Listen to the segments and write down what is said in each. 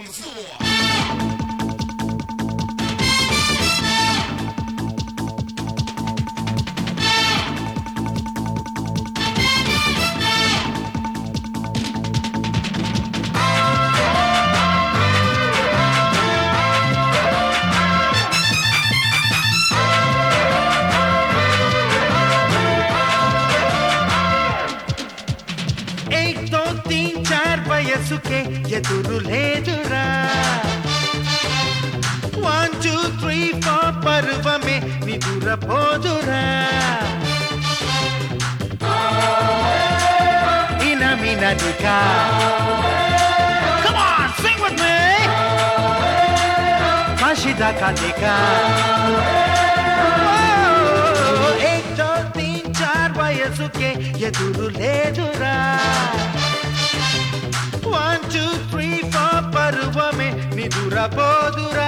on the floor. एक दो तीन चार వయసుకే ఎదురు లేదురా వన్ టూ త్రీ ఫోర్ పర్వమే నిదుర పోదురా ఇనమినదిగా Come on, sing with me! కాశిదా కాదిగా एक दो तीन चार వయసుకే ఎదురు లేదురా వన్ టూ త్రీ ఫోర్ పర్వమే నిదుర పోదురా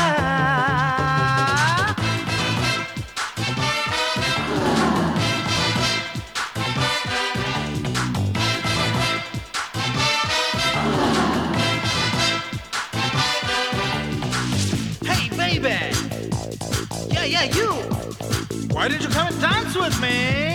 Hey baby! Yeah, yeah, you! Why did you come and dance with me?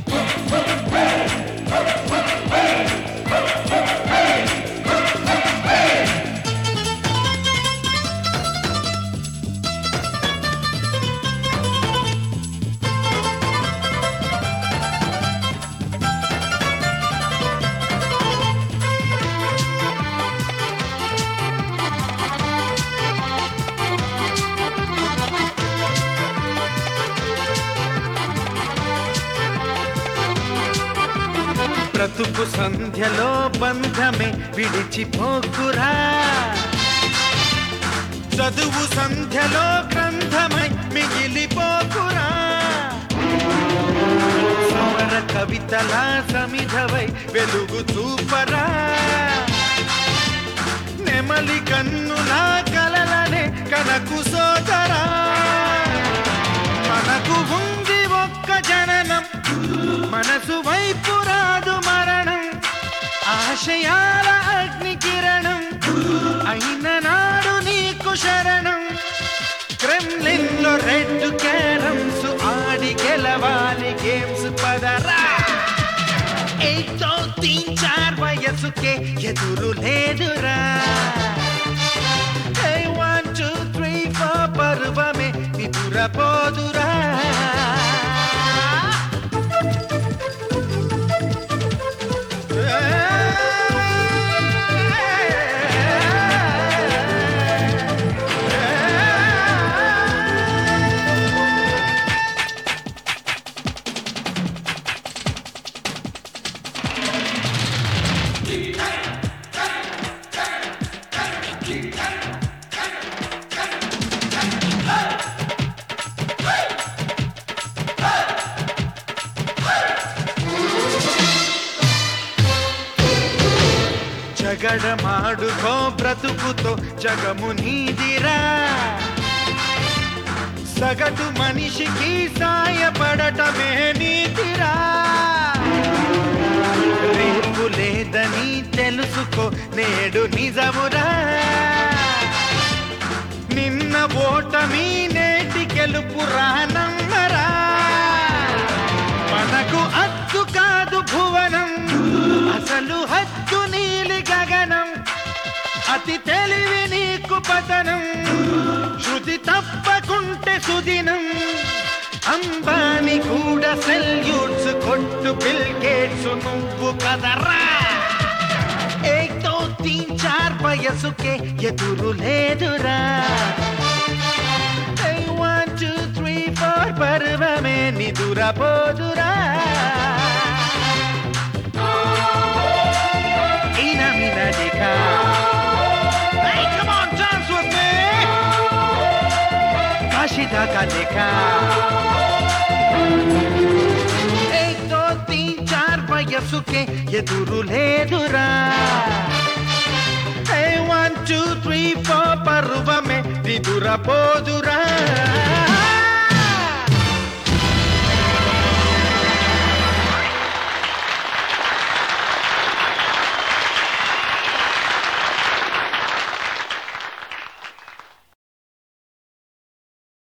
బ్రతుకు సంధ్యలో బంధమే విడిచిపోకురా చదువు సంధ్యలో గ్రంథమై మిగిలిపోకురా సమర కవితల సమిధవై వెలుగు చూపరా నెమలి కన్నులా కలలనే కనకు సోదరా మనకు ఉంది ఒక్క జననం మనసు వైపు రాదు మరణం ఆశయాల అగ్ని కిరణం అయిన నాడు నీకు శరణం క్రెమ్లిన్ లో రెడ్ క్యారమ్స్ ఆడి గెలవాలి గేమ్స్ పదరా ఏదో తీన్ చార్ వయసుకే ఎదురు లేదురా వన్ టూ త్రీ ఫోర్ పర్వమే నిదుర పోదురా జగడమాడుకో బ్రతుకుతో జగము నీదిరా సగటు మనిషికి సాయపడటమే నీతిరా రేపు లేదని తెలుసుకో నేడు నిజమురా నిన్న ఓటమి నేటి గెలుపురా నమ్మరా మనకు అద్దు కాదు భువనం అసలు హద్దు నీలి గగనం అతి తెలివి నీకు పతనం శృతి తప్పకుంటే సుదినం అంబాని కూడా సెల్యూట్స్ కొట్టు బిల్ గేట్స్ నువ్వు కదరా ఏక్ దో తీన్ చార్ వయసుకే ఎదురు లేదురా వన్ టూ త్రీ ఫోర్ పర్వమే నిదుర పోదురా ఇనమినదిగా Hey, come on, dance with me! కాశీదాకా देखा एक दो तीन चार వయసుకే ఎదురు లేదురా వన్ టూ త్రీ ఫోర్ పర్వమే నిదుర పోదురా